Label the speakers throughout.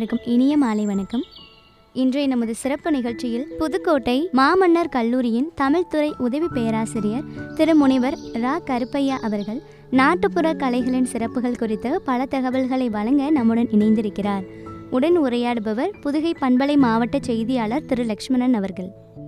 Speaker 1: அனைவருக்கும் இனிய மாலை வணக்கம் இன்றைய நமது சிறப்பு நிகழ்ச்சியில் புதுக்கோட்டை மாமன்னர் கல்லூரியின் தமிழ்துறை உதவி பேராசிரியர் திரு முனைவர் ரா கருப்பையா அவர்கள் நாட்டுப்புற கலைகளின் சிறப்புகள் குறித்து பல தகவல்களை வழங்க நம்முடன் இணைந்திருக்கிறார் உடன் உரையாடுபவர் புதுகை பண்பலை மாவட்ட செய்தியாளர் திரு லக்ஷ்மணன் அவர்கள்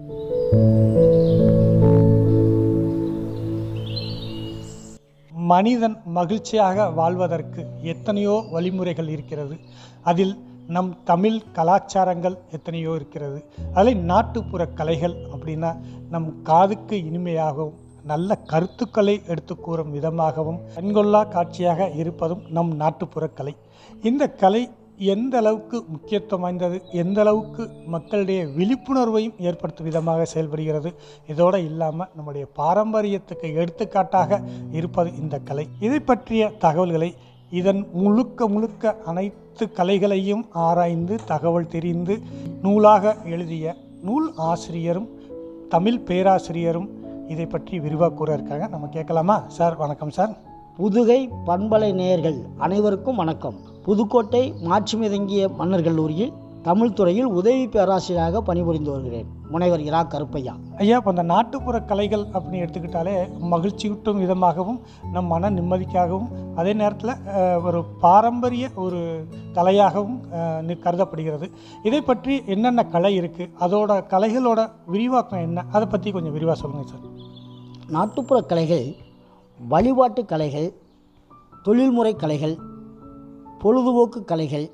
Speaker 2: மனிதன் மகிழ்ச்சியாக வாழ்வதற்கு எத்தனையோ வழிமுறைகள் இருக்கிறது அதில் நம் தமிழ் கலாச்சாரங்கள் எத்தனையோ இருக்கிறது அதில் நாட்டுப்புற கலைகள் அப்படின்னா நம் காதுக்கு இனிமையாகவும் நல்ல கருத்துக்களை எடுத்து கூறும் விதமாகவும் கண்கொள்ளா காட்சியாக இருப்பதும் நம் நாட்டுப்புற கலை இந்த கலை எந்த அளவுக்கு முக்கியத்துவம் வாய்ந்தது எந்த அளவுக்கு மக்களுடைய விழிப்புணர்வையும் ஏற்படுத்தும் விதமாக செயல்படுகிறது இதோடு இல்லாமல் நம்முடைய பாரம்பரியத்துக்கு எடுத்துக்காட்டாக இருப்பது இந்த கலை இதை பற்றிய தகவல்களை இதன் முழுக்க முழுக்க அனைத்து கலைகளையும் ஆராய்ந்து தகவல் தெரிந்து நூலாக எழுதிய நூல் ஆசிரியரும் தமிழ் பேராசிரியரும் இதை பற்றி விரிவாக கூற இருக்காங்க நம்ம கேட்கலாமா சார் வணக்கம் சார்
Speaker 3: புதுகை பண்பலை நேயர்கள் அனைவருக்கும் வணக்கம் புதுக்கோட்டை மாட்சிமிதங்கிய மன்னர் கல்லூரியில் தமிழ் துறையில் உதவி பேராசிரியராக பணிபுரிந்து வருகிறேன் முனைவர் இரா கருப்பையா
Speaker 2: ஐயா இப்போ அந்த நாட்டுப்புற கலைகள் அப்படின்னு எடுத்துக்கிட்டாலே மகிழ்ச்சியூட்டும் விதமாகவும் நம் மன நிம்மதிக்காகவும் அதே நேரத்தில் அஹ், ஒரு பாரம்பரிய ஒரு கலையாகவும் அஹ், நி- கருதப்படுகிறது இதை பற்றி என்னென்ன கலை இருக்குது அதோட கலைகளோட விரிவாக்கம் என்ன அதை பற்றி கொஞ்சம் விரிவாக சொல்லுங்கள் சார்
Speaker 3: நாட்டுப்புற கலைகள் வழிபாட்டு கலைகள் தொழில்முறை கலைகள் பொழுதுபோக்கு கலைகள்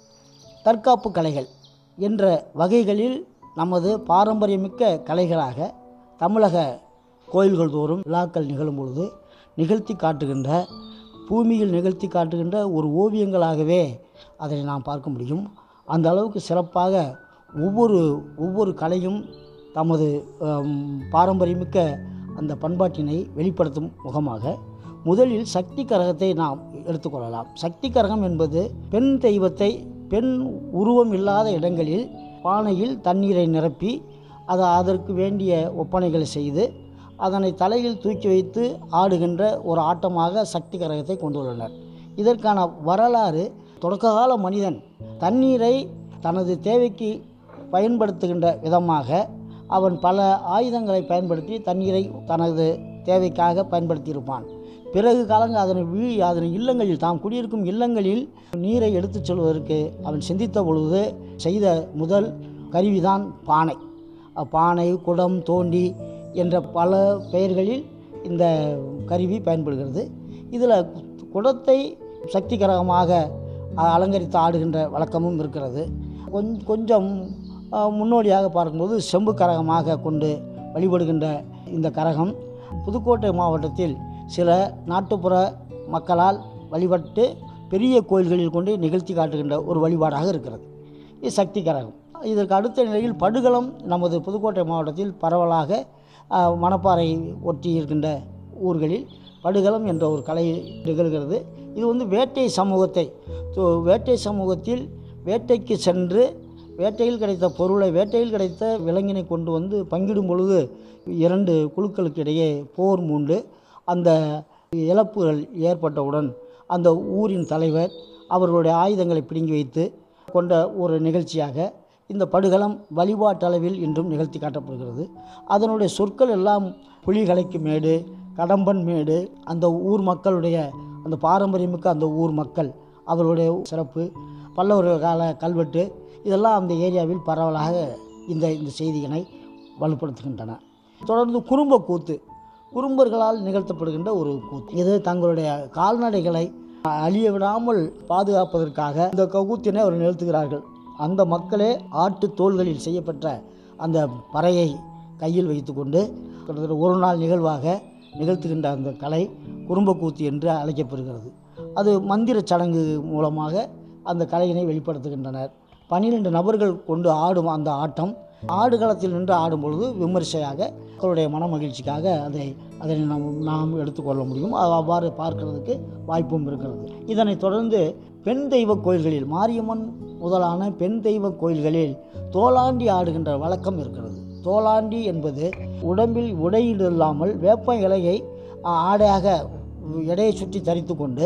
Speaker 3: தற்காப்பு கலைகள் என்ற வகைகளில் நமது பாரம்பரியமிக்க கலைகளாக தமிழக கோயில்கள் தோறும் விழாக்கள் நிகழும் பொழுது நிகழ்த்தி காட்டுகின்ற பூமியில் நிகழ்த்தி காட்டுகின்ற ஒரு ஓவியங்களாகவே அதனை நாம் பார்க்க முடியும் அந்த அளவுக்கு சிறப்பாக ஒவ்வொரு ஒவ்வொரு கலையும் தமது ஹம், பாரம்பரியமிக்க அந்த பண்பாட்டினை வெளிப்படுத்தும் முகமாக முதலில் சக்தி கரகத்தை நாம் எடுத்துக்கொள்ளலாம் சக்தி கரகம் என்பது பெண் தெய்வத்தை பெண் உருவம் இல்லாத இடங்களில் பானையில் தண்ணீரை நிரப்பி அதை அதற்கு வேண்டிய ஒப்பனைகளை செய்து அதனை தலையில் தூக்கி வைத்து ஆடுகின்ற ஒரு ஆட்டமாக சக்தி கரகத்தை கொண்டுள்ளனர் இதற்கான வரலாறு தொடக்ககால மனிதன் தண்ணீரை தனது தேவைக்கு பயன்படுத்துகின்ற விதமாக அவன் பல ஆயுதங்களை பயன்படுத்தி தண்ணீரை தனது தேவைக்காக பயன்படுத்தியிருப்பான் பிறகு காலங்கள் அதனை வீ அதனை இல்லங்களில் தாம் குடியிருக்கும் இல்லங்களில் நீரை எடுத்துச் செல்வதற்கு அவன் சிந்தித்த பொழுது செய்த முதல் கருவிதான் பானை பானை குடம் தோண்டி என்ற பல பெயர்களில் இந்த கருவி பயன்படுகிறது இதில் குடத்தை சக்திகரமாக அ- அலங்கரித்து ஆடுகின்ற வழக்கமும் இருக்கிறது கொஞ்ச கொஞ்சம் அ, முன்னோடியாக பார்க்கும்போது செம்பு கரகமாக கொண்டு வழிபடுகின்ற இந்த கரகம் புதுக்கோட்டை மாவட்டத்தில் சில நாட்டுப்புற மக்களால் வழிபட்டு பெரிய கோயில்களில் கொண்டு நிகழ்த்தி காட்டுகின்ற ஒரு வழிபாடாக இருக்கிறது இது சக்தி கரகம் இதற்கு அடுத்த நிலையில் படுகளம் நமது புதுக்கோட்டை மாவட்டத்தில் பரவலாக அ, மணப்பாறை ஒட்டி இருக்கின்ற ஊர்களில் படுகளம் என்ற ஒரு கலை நிகழ்கிறது இது வந்து வேட்டை சமூகத்தை து- வேட்டை சமூகத்தில் வேட்டைக்கு சென்று வேட்டையில் கிடைத்த பொருளை வேட்டையில் கிடைத்த விலங்கினை கொண்டு வந்து பங்கிடும் பொழுது இரண்டு குழுக்களுக்கு இடையே போர் மூண்டு அந்த இழப்புகள் ஏற்பட்டவுடன் அந்த ஊரின் தலைவர் அவர்களுடைய ஆயுதங்களை பிடுங்கி வைத்து கொண்ட ஒரு நிகழ்ச்சியாக இந்த படுகளம் வழிபாட்டளவில் இன்றும் நிகழ்த்தி காட்டப்படுகிறது அதனுடைய சொற்கள் எல்லாம் புலிகலைக்கு மேடு கடம்பன் மேடு அந்த ஊர் மக்களுடைய அந்த பாரம்பரியமிக்க அந்த ஊர் மக்கள் அவர்களுடைய சிறப்பு பல்லவர் கால கல்வெட்டு இதெல்லாம் அந்த ஏரியாவில் பரவலாக இந்த இந்த செய்திகளை வலுப்படுத்துகின்றன தொடர்ந்து குறும்ப கூத்து குறும்பர்களால் நிகழ்த்தப்படுகின்ற ஒரு கூத்து இது தங்களுடைய கால்நடைகளை அழிய விடாமல் பாதுகாப்பதற்காக இந்த கூத்தினை அவர் நிகழ்த்துகிறார்கள் அந்த மக்களே ஆட்டு தோள்களில் செய்யப்பட்ட அந்த பறையை கையில் வைத்துக்கொண்டு கிட்டத்தட்ட ஒரு நாள் நிகழ்வாக நிகழ்த்துகின்ற அந்த கலை குறும்பக்கூத்து என்று அழைக்கப்படுகிறது அது மந்திர சடங்கு மூலமாக அந்த கலையினை வெளிப்படுத்துகின்றனர் பன்னிரெண்டு நபர்கள் கொண்டு ஆடும் அந்த ஆட்டம் ஆடுகளத்தில் நின்று ஆடும் பொழுது விமர்சையாக மக்களுடைய மன மகிழ்ச்சிக்காக அதை அதனை நாம் நாம் எடுத்துக்கொள்ள முடியும் அது அவ்வாறு பார்க்கிறதுக்கு வாய்ப்பும் இருக்கிறது இதனைத் தொடர்ந்து பெண் தெய்வ கோயில்களில் மாரியம்மன் முதலான பெண் தெய்வ கோயில்களில் தோலாண்டி ஆடுகின்ற வழக்கம் இருக்கிறது தோலாண்டி என்பது உடம்பில் உடையில்லாமல் வேப்ப இலையை ஆ, ஆடையாக எடையை சுற்றி தரித்து கொண்டு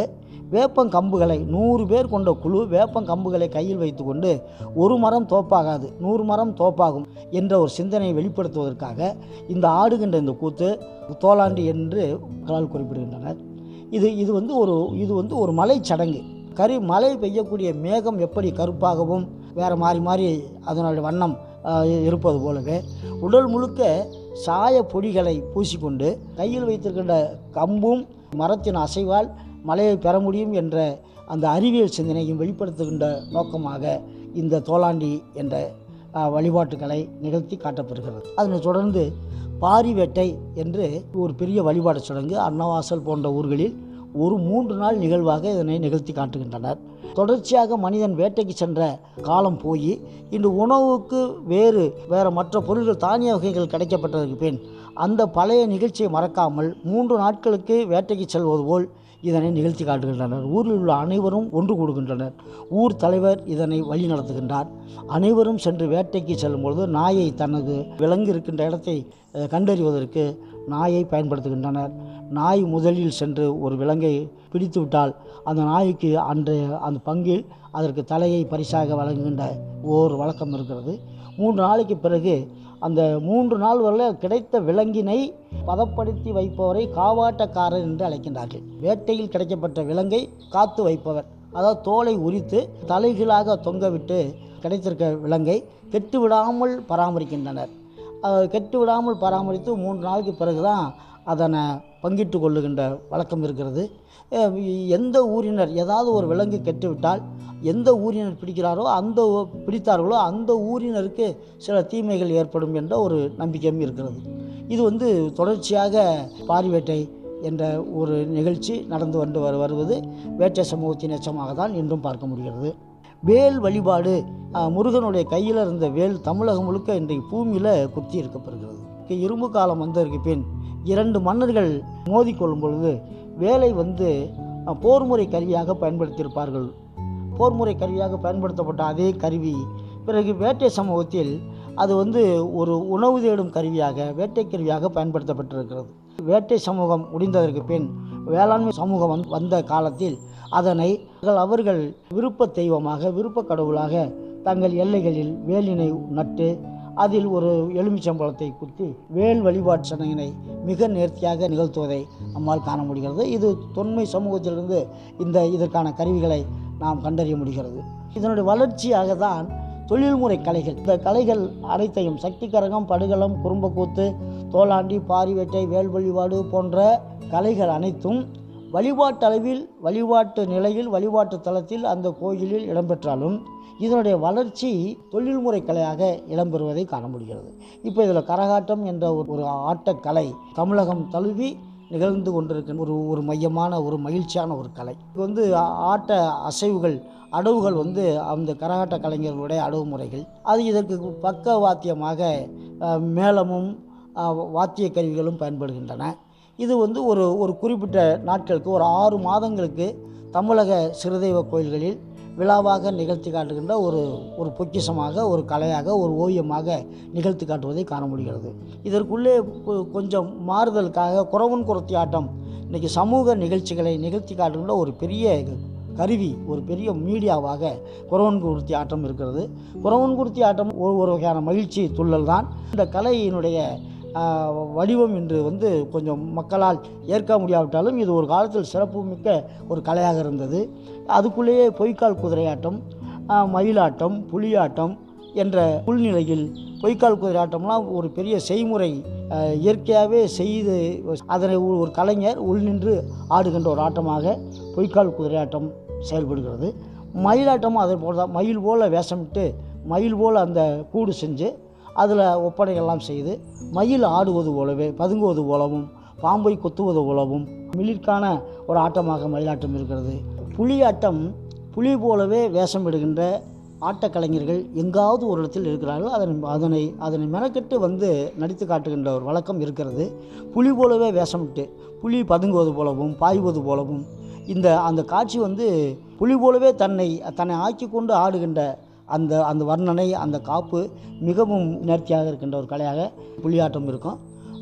Speaker 3: வேப்பங்கம்புகளை நூறு பேர் கொண்ட குழு வேப்பங்கம்புகளை கையில் வைத்துக்கொண்டு ஒரு மரம் தோப்பாகாது நூறு மரம் தோப்பாகும் என்ற ஒரு சிந்தனையை வெளிப்படுத்துவதற்காக இந்த ஆடுகின்ற இந்த கூத்து தோலாண்டி என்று மக்களால் குறிப்பிடுகின்றனர் இது இது வந்து ஒரு இது வந்து ஒரு மலை சடங்கு கரி மழை பெய்யக்கூடிய மேகம் எப்படி கருப்பாகவும் வேறு மாறி மாறி அதனுடைய வண்ணம் ஆஹ், இருப்பது போலவே உடல் முழுக்க சாய பொடிகளை பூசிக்கொண்டு கையில் வைத்திருக்கின்ற கம்பும் மரத்தின் அசைவால் மழையை பெற முடியும் என்ற அந்த அறிவியல் சிந்தனையும் வெளிப்படுத்துகின்ற நோக்கமாக இந்த தோலாண்டி என்ற ஆஹ், வழிபாட்டுகளை நிகழ்த்தி காட்டப்படுகிறது அதனைத் தொடர்ந்து பாரி வேட்டை என்று ஒரு பெரிய வழிபாடு சடங்கு அன்னவாசல் போன்ற ஊர்களில் ஒரு மூன்று நாள் நிகழ்வாக இதனை நிகழ்த்தி காட்டுகின்றனர் தொடர்ச்சியாக மனிதன் வேட்டைக்கு சென்ற காலம் போய் இன்று உணவுக்கு வேறு வேறு மற்ற பொருள்கள் தானிய வகைகள் கிடைக்கப்பட்டதற்கு பின் அந்த பழைய நிகழ்ச்சியை மறக்காமல் மூன்று நாட்களுக்கு வேட்டைக்கு செல்வது போல் இதனை நிகழ்த்தி காட்டுகின்றனர் ஊரில் உள்ள அனைவரும் ஒன்று கூடுகின்றனர் ஊர் தலைவர் இதனை வழி நடத்துகின்றார் அனைவரும் சென்று வேட்டைக்கு செல்லும்பொழுது நாயை தனது விலங்கு இருக்கின்ற இடத்தை அஹ், கண்டறிவதற்கு நாயை பயன்படுத்துகின்றனர் நாய் முதலில் சென்று ஒரு விலங்கை பிடித்து விட்டால் அந்த நாய்க்கு அன்றைய அந்த பங்கில் அதற்கு தலையை பரிசாக வழங்குகின்ற ஓர் வழக்கம் இருக்கிறது மூன்று நாளைக்கு பிறகு அந்த மூன்று நாள் வரை கிடைத்த விலங்கினை பதப்படுத்தி வைப்பவரை காவாட்டக்காரர் என்று அழைக்கின்றார்கள் வேட்டையில் கிடைக்கப்பட்ட விலங்கை காத்து வைப்பவர் அதாவது தோலை உரித்து தலைகீழாக தொங்கவிட்டு கிடைத்திருக்க விலங்கை கெட்டு விடாமல் பராமரிக்கின்றனர் அஹ் கெட்டு விடாமல் பராமரித்து மூன்று நாளுக்கு பிறகு தான் அதனை பங்கிட்டு கொள்ளுகின்ற வழக்கம் இருக்கிறது அஹ் எந்த ஊரினர் ஏதாவது ஒரு விலங்கு கெட்டுவிட்டால் எந்த ஊரினர் பிடிக்கிறாரோ அந்த ஊ- பிடித்தார்களோ அந்த ஊரினருக்கு சில தீமைகள் ஏற்படும் என்ற ஒரு நம்பிக்கையும் இருக்கிறது இது வந்து தொடர்ச்சியாக பாரி வேட்டை என்ற ஒரு நிகழ்ச்சி நடந்து வந்து வரு வருவது வேட்டை சமூகத்தின் எச்சமாக தான் இன்றும் பார்க்க முடிகிறது வேல் வழிபாடு அஹ், முருகனுடைய கையில் இருந்த வேல் தமிழகம் முழுக்க இன்றைக்கு பூமியில் குத்தி இருக்கப்படுகிறது இரும்பு காலம் வந்ததற்கு பின் இரண்டு மன்னர்கள் மோதிக்கொள்ளும் பொழுது வேலை வந்து அஹ், போர்முறை கருவியாக பயன்படுத்தியிருப்பார்கள் போர்முறை கருவியாக பயன்படுத்தப்பட்ட அதே கருவி பிறகு வேட்டை சமூகத்தில் அது வந்து ஒரு உணவு தேடும் கருவியாக வேட்டை கருவியாக பயன்படுத்தப்பட்டிருக்கிறது வேட்டை சமூகம் முடிந்ததற்கு பின் வேளாண்மை சமூகம் வந்து- வந்த காலத்தில் அதனை அவர்கள் விருப்ப தெய்வமாக விருப்ப கடவுளாக தங்கள் எல்லைகளில் வேலினை நட்டு அதில் ஒரு எலுமிச்சம்பழத்தை குத்தி வேல் வழிபாட்டு சடங்கினை மிக நேர்த்தியாக நிகழ்த்துவதை நம்மால் காண முடிகிறது இது தொன்மை சமூகத்திலிருந்து இந்த இதற்கான கருவிகளை நாம் கண்டறிய முடிகிறது இதனுடைய வளர்ச்சியாக தான் தொழில்முறை கலைகள் இந்த கலைகள் அனைத்தையும் சக்தி கரகம் படுகளம் குறும்பக்கூத்து தோலாண்டி பாரிவேட்டை வேல் வழிபாடு போன்ற கலைகள் அனைத்தும் வழிபாட்டு அளவில் வழிபாட்டு நிலையில் வழிபாட்டு தளத்தில் அந்த கோயிலில் இடம்பெற்றாலும் இதனுடைய வளர்ச்சி தொழில்முறை கலையாக இடம்பெறுவதை காண முடிகிறது இப்போ இதில் கரகாட்டம் என்ற ஒரு ஒரு ஆட்டக்கலை தமிழகம் தழுவி நிகழ்ந்து கொண்டிருக்கின்ற ஒரு ஒரு மையமான ஒரு மகிழ்ச்சியான ஒரு கலை இது வந்து ஆ- ஆட்ட அசைவுகள் அடவுகள் வந்து அந்த கரகாட்ட கலைஞர்களுடைய அடவு முறைகள் அது இதற்கு பக்க வாத்தியமாக அஹ், மேளமும் அஹ், வாத்திய கருவிகளும் பயன்படுகின்றன இது வந்து ஒரு ஒரு குறிப்பிட்ட நாட்களுக்கு ஒரு ஆறு மாதங்களுக்கு தமிழக சிறுதெய்வ கோயில்களில் விழாவாக நிகழ்த்தி காட்டுகின்ற ஒரு ஒரு பொக்கிஷமாக ஒரு கலையாக ஒரு ஓவியமாக நிகழ்த்தி காட்டுவதை காண முடிகிறது இதற்குள்ளே கொ- கொஞ்சம் மாறுதலுக்காக குறவன் குறத்தி ஆட்டம் இன்றைக்கி சமூக நிகழ்ச்சிகளை நிகழ்த்தி காட்டுகின்ற ஒரு பெரிய கருவி ஒரு பெரிய மீடியாவாக குறவன் குருத்தி ஆட்டம் இருக்கிறது குறவன் குருத்தி ஆட்டம் ஒரு ஒரு வகையான மகிழ்ச்சி துள்ளல் தான் இந்த கலையினுடைய ஆஹ், வடிவம் இன்று வந்து கொஞ்சம் மக்களால் ஏற்க முடியாவிட்டாலும் இது ஒரு காலத்தில் சிறப்புமிக்க ஒரு கலையாக இருந்தது அதுக்குள்ளேயே பொய்க்கால் குதிரையாட்டம் ஆஹ், மயிலாட்டம் புலியாட்டம் என்ற உள்நிலையில் பொய்க்கால் குதிரையாட்டம்லாம் ஒரு பெரிய செய்முறை ஆஹ், இயற்கையாகவே செய்து அதனை ஒரு ஒரு கலைஞர் உள்நின்று ஆடுகின்ற ஒரு ஆட்டமாக பொய்க்கால் குதிரையாட்டம் செயல்படுகிறது மயிலாட்டமும் அதே போல் தான் மயில் போல் வேஷமிட்டு மயில் போல் அந்த கூடு செஞ்சு அதில் ஒப்பனைகள்லாம் செய்து மயில் ஆடுவது போலவே பதுங்குவது போலவும் பாம்பை கொத்துவது போலவும் மிளிர்க்கான ஒரு ஆட்டமாக மயிலாட்டம் இருக்கிறது புலியாட்டம் புலி போலவே வேஷமிடுகின்ற ஆட்டக்கலைஞர்கள் எங்காவது ஒரு இடத்தில் இருக்கிறார்கள் அதனை அதனை அதனை மெனக்கெட்டு வந்து நடித்து காட்டுகின்ற ஒரு வழக்கம் இருக்கிறது புலி போலவே வேஷமிட்டு புலி பதுங்குவது போலவும் பாய்வது போலவும் இந்த அந்த காட்சி வந்து புலி போலவே தன்னை தன்னை ஆக்கி கொண்டு ஆடுகின்ற அந்த அந்த வர்ணனை அந்த காப்பு மிகவும் நேர்த்தியாக இருக்கின்ற ஒரு கலையாக புலியாட்டம் இருக்கும்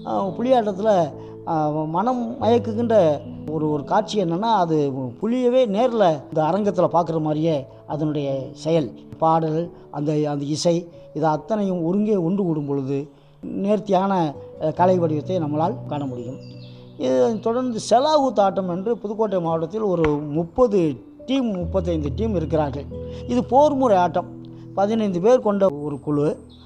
Speaker 3: அஹ், புலியாட்டத்தில் அஹ், மனம் மயக்குகின்ற ஒரு ஒரு காட்சி என்னென்னா அது புலியவே நேரில் இந்த அரங்கத்தில் பார்க்குற மாதிரியே அதனுடைய செயல் பாடல் அந்த அந்த இசை இது அத்தனையும் ஒருங்கே ஒன்று கூடும் பொழுது நேர்த்தியான அஹ், கலை வடிவத்தை நம்மளால் காண முடியும் இது தொடர்ந்து செலாவூத் ஆட்டம் என்று புதுக்கோட்டை மாவட்டத்தில் ஒரு முப்பது டீம் முப்பத்தைந்து டீம் இருக்கிறார்கள் இது போர் முறை ஆட்டம் பதினைந்து பேர் கொண்ட ஒரு குழு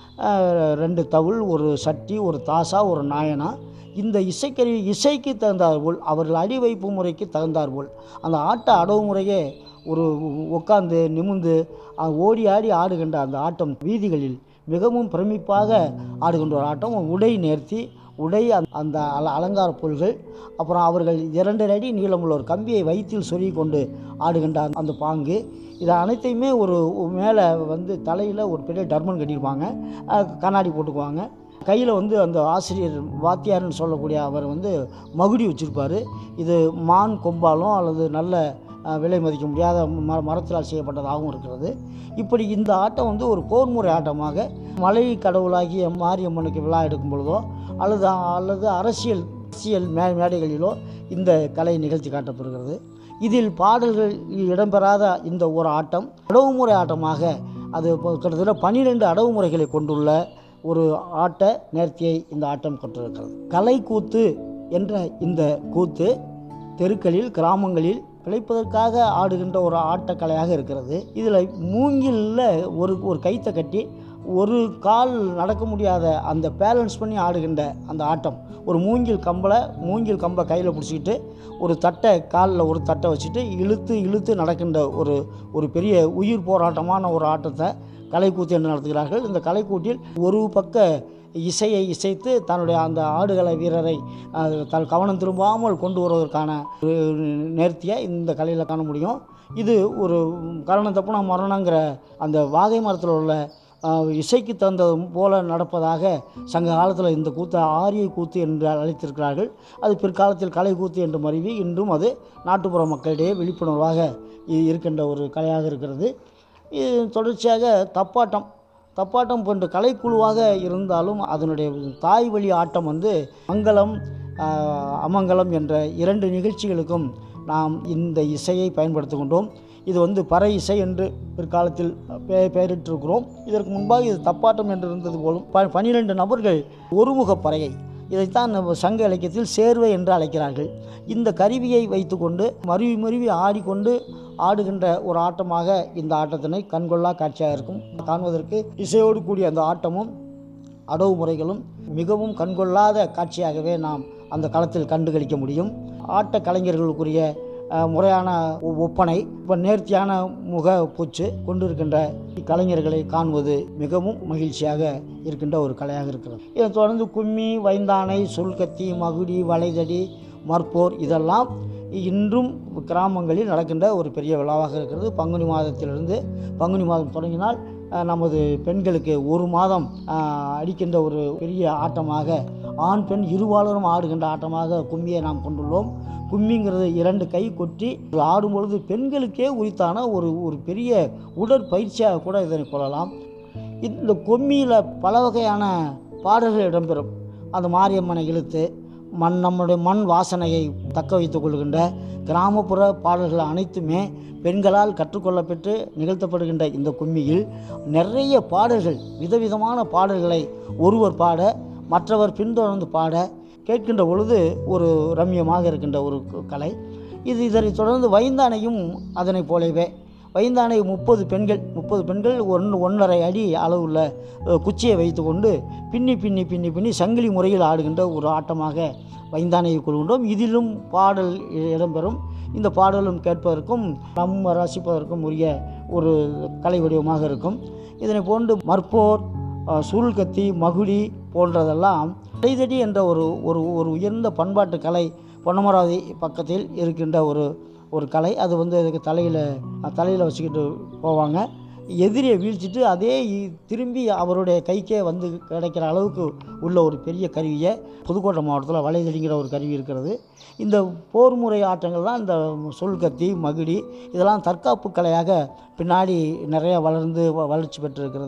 Speaker 3: அஹ், ரெண்டு தவுள் ஒரு சட்டி ஒரு தாசா ஒரு நாயனா இந்த இசைக்கருவி இசைக்கு தகுந்தாற்போல் அவர்கள் அடி வைப்பு முறைக்கு தகுந்தாற்போல் அந்த ஆட்ட அடவு முறையே ஒரு உட்காந்து நிமிந்து அஹ், ஓடி ஆடி ஆடுகின்ற அந்த ஆட்டம் வீதிகளில் மிகவும் பிரமிப்பாக ஆடுகின்ற ஒரு ஆட்டம் உடை நேர்த்தி உடை அந்த- அந்த அல அலங்கார பொருள்கள் அப்புறம் அவர்கள் இரண்டு அடி நீளமுள்ள ஒரு கம்பியை வயிற்றில் சொருகி கொண்டு ஆடுகின்ற அந்த- அந்த பாங்கு இது அனைத்தையுமே ஒரு மேலே வந்து தலையில் ஒரு பெரிய டர்மன் கட்டியிருப்பாங்க அஹ் கண்ணாடி போட்டுக்குவாங்க கையில் வந்து அந்த ஆசிரியர் வாத்தியார்னு சொல்லக்கூடிய அவர் வந்து மகுடி வச்சுருப்பார் இது மான் கொம்பாலும் அல்லது நல்ல அஹ், விலை மதிக்க முடியாத ம மரத்தினால் செய்யப்பட்டதாகவும் இருக்கிறது இப்படி இந்த ஆட்டம் வந்து ஒரு போர்முறை ஆட்டமாக மலை கடவுளாகிய மாரியம்மனுக்கு விழா எடுக்கும் பொழுதோ அல்லது அல்லது அரசியல் அரசியல் மே மேடைகளிலோ இந்த கலை நிகழ்ச்சி காட்டப்படுகிறது இதில் பாடல்கள் இடம்பெறாத இந்த ஒரு ஆட்டம் அடவுமுறை ஆட்டமாக அது இப்போ கிட்டத்தட்ட பன்னிரெண்டு அடவுமுறைகளை கொண்டுள்ள ஒரு ஆட்ட நேர்த்தியை இந்த ஆட்டம் கொண்டிருக்கிறது கலைக்கூத்து என்ற இந்த கூத்து தெருக்களில் கிராமங்களில் பிழைப்பதற்காக ஆடுகின்ற ஒரு ஆட்டக்கலையாக இருக்கிறது இதில் மூங்கிலில் ஒரு ஒரு கைத்தை கட்டி ஒரு கால் நடக்க முடியாத அந்த பேலன்ஸ் பண்ணி ஆடுகின்ற அந்த ஆட்டம் ஒரு மூங்கில் கம்பளை மூங்கில் கம்பை கையில் பிடிச்சிக்கிட்டு ஒரு தட்டை காலில் ஒரு தட்டை வச்சுட்டு இழுத்து இழுத்து நடக்கின்ற ஒரு ஒரு பெரிய உயிர் போராட்டமான ஒரு ஆட்டத்தை கலைக்கூத்து என்று நடத்துகிறார்கள் இந்த கலைக்கூட்டில் ஒரு பக்க இசையை இசைத்து தன்னுடைய அந்த ஆடுகள வீரரை அஹ், தன் கவனம் திரும்பாமல் கொண்டு வருவதற்கான ஒரு நேர்த்தியை இந்த கலையில் காண முடியும் இது ஒரு கரணம் தப்புனா மரணங்கிற அந்த வாகை மரத்தில் உள்ள அஹ், இசைக்கு தகுந்தது போல நடப்பதாக சங்க காலத்தில் இந்த கூத்தை ஆரிய கூத்து என்று அழைத்திருக்கிறார்கள் அது பிற்காலத்தில் கலை கூத்து என்று மருவி இன்றும் அது நாட்டுப்புற மக்களிடையே விழிப்புணர்வாக இ- இருக்கின்ற ஒரு கலையாக இருக்கிறது இது தொடர்ச்சியாக தப்பாட்டம் தப்பாட்டம் போன்ற கலைக்குழுவாக இருந்தாலும் அதனுடைய தாய் வழி ஆட்டம் வந்து மங்களம் ஆஹ், அமங்கலம் என்ற இரண்டு நிகழ்ச்சிகளுக்கும் நாம் இந்த இசையை பயன்படுத்தி கொண்டோம் இது வந்து பறை இசை என்று பிற்காலத்தில் பெ பெயரிட்டிருக்கிறோம் இதற்கு முன்பாக இது தப்பாட்டம் என்று இருந்தது போலும் ப பன்னிரெண்டு நபர்கள் ஒருமுக பறையை இதைத்தான் நம்ம சங்க இலக்கியத்தில் சேர்வை என்று அழைக்கிறார்கள் இந்த கருவியை வைத்துக்கொண்டு மருவி மருவி ஆடிக்கொண்டு ஆடுகின்ற ஒரு ஆட்டமாக இந்த ஆட்டத்தினை கண்கொள்ளா காட்சியாக இருக்கும் காண்பதற்கு இசையோடு கூடிய அந்த ஆட்டமும் அடவு முறைகளும் மிகவும் கண்கொள்ளாத காட்சியாகவே நாம் அந்த களத்தில் கண்டுகளிக்க முடியும் ஆட்ட கலைஞர்களுக்குரிய அஹ், முறையான ஒ- ஒப்பனை இப்போ நேர்த்தியான முக பூச்சு கொண்டிருக்கின்ற கலைஞர்களை காண்பது மிகவும் மகிழ்ச்சியாக இருக்கின்ற ஒரு கலையாக இருக்கிறது இதை தொடர்ந்து கும்மி வைந்தானை சொல்கத்தி மகுடி வளைதடி மற்போர் இதெல்லாம் இன்றும் கிராமங்களில் நடக்கின்ற ஒரு பெரிய விழாவாக இருக்கிறது பங்குனி மாதத்திலிருந்து பங்குனி மாதம் தொடங்கினால் அஹ், நமது பெண்களுக்கு ஒரு மாதம் அஹ், அடிக்கின்ற ஒரு பெரிய ஆட்டமாக ஆண் பெண் இருபாலரும் ஆடுகின்ற ஆட்டமாக கும்மியை நாம் கொண்டுள்ளோம் கும்மிங்கிறது இரண்டு கை கொட்டி ஆடும் பொழுது பெண்களுக்கே உரித்தான ஒரு ஒரு பெரிய உடற்பயிற்சியாக கூட இதனை கொள்ளலாம் இந்த கொம்மியில் பல வகையான பாடல்கள் இடம்பெறும் அந்த மாரியம்மனை இழுத்து மண் நம்முடைய மண் வாசனையை தக்க வைத்துக் கொள்கின்ற கிராமப்புற பாடல்கள் அனைத்துமே பெண்களால் கற்றுக்கொள்ளப்பட்டு நிகழ்த்தப்படுகின்ற இந்த கும்மியில் நிறைய பாடல்கள் விதவிதமான பாடல்களை ஒருவர் பாட மற்றவர் பின்தொடர்ந்து பாட கேட்கின்ற பொழுது ஒரு ரம்யமாக இருக்கின்ற ஒரு க- கலை இது இதனை தொடர்ந்து வைந்தானையும் அதனைப் போலவே வைந்தானை முப்பது பெண்கள் முப்பது பெண்கள் ஒன்று ஒன்றரை அடி அளவுள்ள அஹ், குச்சியை வைத்துக்கொண்டு பின்னி பின்னி பின்னி பின்னி சங்கிலி முறையில் ஆடுகின்ற ஒரு ஆட்டமாக வைந்தானையை கொள்கின்றோம் இதிலும் பாடல் இ- இடம்பெறும் இந்த பாடலும் கேட்பதற்கும் நம்ம ரசிப்பதற்கும் உரிய ஒரு கலை வடிவமாக இருக்கும் இதனை போன்று மற்போர் அஹ், சுருள் கத்தி மகுடி போன்றதெல்லாம் கைதடி என்ற ஒரு ஒரு ஒரு உயர்ந்த பண்பாட்டு கலை பொன்னமராவதி பக்கத்தில் இருக்கின்ற ஒரு ஒரு கலை அது வந்து அதுக்கு தலையில் தலையில் வச்சுக்கிட்டு போவாங்க எதிரியை வீழ்த்திட்டு அதே இ- திரும்பி அவருடைய கைக்கே வந்து கிடைக்கிற அளவுக்கு உள்ள ஒரு பெரிய கருவியை புதுக்கோட்டை மாவட்டத்தில் வளைதடிங்கிற ஒரு கருவி இருக்கிறது இந்த போர் முறை ஆட்டங்கள்லாம் இந்த சொல்கத்தி மகுடி இதெல்லாம் தற்காப்பு கலையாக பின்னாடி நிறைய வளர்ந்து வ- வளர்ச்சி பெற்றிருக்கிறது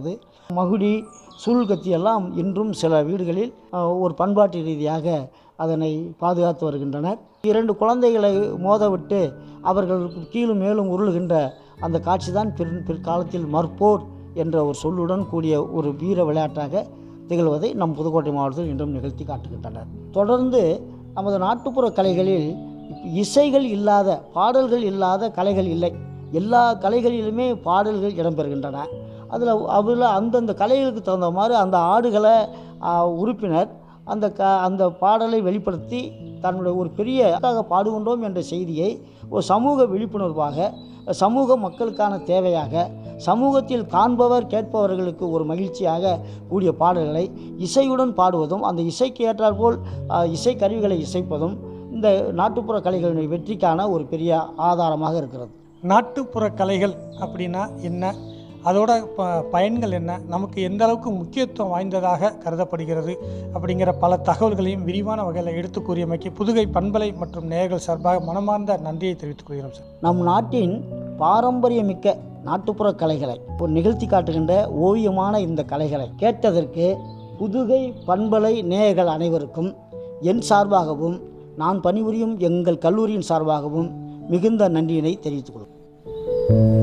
Speaker 3: மகுடி சுருள் கத்தி எல்லாம் இன்றும் சில வீடுகளில் அஹ், ஒரு பண்பாட்டு ரீதியாக அதனை பாதுகாத்து வருகின்றனர் இரண்டு குழந்தைகளை மோதவிட்டு அவர்கள் கீழும் மேலும் உருளுகின்ற அந்த காட்சி தான் பிற் பிற்காலத்தில் மற்போர் என்ற ஒரு சொல்லுடன் கூடிய ஒரு வீர விளையாட்டாக திகழ்வதை நம் புதுக்கோட்டை மாவட்டத்தில் இன்றும் நிகழ்த்தி காட்டுகின்றனர் தொடர்ந்து நமது நாட்டுப்புற கலைகளில் இசைகள் இல்லாத பாடல்கள் இல்லாத கலைகள் இல்லை எல்லா கலைகளிலுமே பாடல்கள் இடம்பெறுகின்றன அதில் அதில் அந்தந்த கலைகளுக்கு தகுந்த மாதிரி அந்த ஆடுகளை ஆ, உறுப்பினர் அந்த க அந்த பாடலை வெளிப்படுத்தி தன்னுடைய ஒரு பெரிய தாக பாடுகின்றோம் என்ற செய்தியை ஒரு சமூக விழிப்புணர்வாக சமூக மக்களுக்கான தேவையாக சமூகத்தில் காண்பவர் கேட்பவர்களுக்கு ஒரு மகிழ்ச்சியாக கூடிய பாடல்களை இசையுடன் பாடுவதும் அந்த இசைக்கு ஏற்றாற்போல் ஆ, இசை கருவிகளை இசைப்பதும் இந்த நாட்டுப்புற கலைகளின் வெற்றிக்கான ஒரு பெரிய ஆதாரமாக இருக்கிறது
Speaker 2: நாட்டுப்புற கலைகள் அப்படின்னா என்ன அதோட ப பயன்கள் என்ன நமக்கு எந்த அளவுக்கு முக்கியத்துவம் வாய்ந்ததாக கருதப்படுகிறது அப்படிங்கிற பல தகவல்களையும் விரிவான வகையில் எடுத்து கூறியமைக்கு புதுகை பண்பலை மற்றும் நேயர்கள் சார்பாக மனமார்ந்த நன்றியை தெரிவித்துக் கொள்கிறோம் சார்
Speaker 3: நம் நாட்டின் பாரம்பரியமிக்க நாட்டுப்புற கலைகளை ஒரு நிகழ்த்தி காட்டுகின்ற ஓவியமான இந்த கலைகளை கேட்டதற்கு புதுகை பண்பலை நேயர்கள் அனைவருக்கும் என் சார்பாகவும் நான் பணிபுரியும் எங்கள் கல்லூரியின் சார்பாகவும் மிகுந்த நன்றியினை தெரிவித்துக் கொள்கிறேன்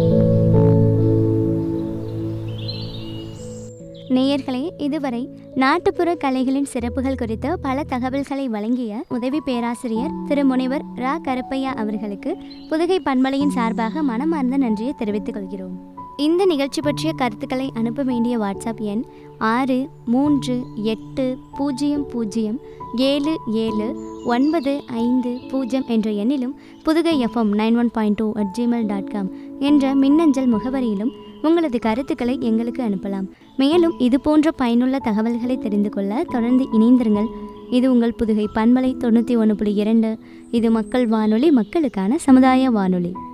Speaker 1: நேயர்களே இதுவரை நாட்டுப்புற கலைகளின் சிறப்புகள் குறித்த பல தகவல்களை வழங்கிய உதவி பேராசிரியர் திரு முனைவர் ரா கருப்பையா அவர்களுக்கு புதுகை பண்பலையின் சார்பாக மனமார்ந்த நன்றியை தெரிவித்துக் கொள்கிறோம் இந்த நிகழ்ச்சி பற்றிய கருத்துக்களை அனுப்ப வேண்டிய வாட்ஸ்அப் எண் ஆறு மூன்று எட்டு பூஜ்ஜியம் பூஜ்ஜியம் ஏழு ஏழு ஒன்பது ஐந்து பூஜ்ஜியம் என்ற எண்ணிலும் Pudugai FM nine one point two at Gmail dot com என்ற மின்னஞ்சல் முகவரியிலும் உங்களது கருத்துக்களை எங்களுக்கு அனுப்பலாம் மேலும் இது போன்ற பயனுள்ள தகவல்களை தெரிந்து கொள்ள தொடர்ந்து இணைந்திருங்கள் இது உங்கள் புதுகை பண்பலை தொண்ணூற்றி ஒன்று புள்ளி இரண்டு இது மக்கள் வானொலி மக்களுக்கான சமுதாய வானொலி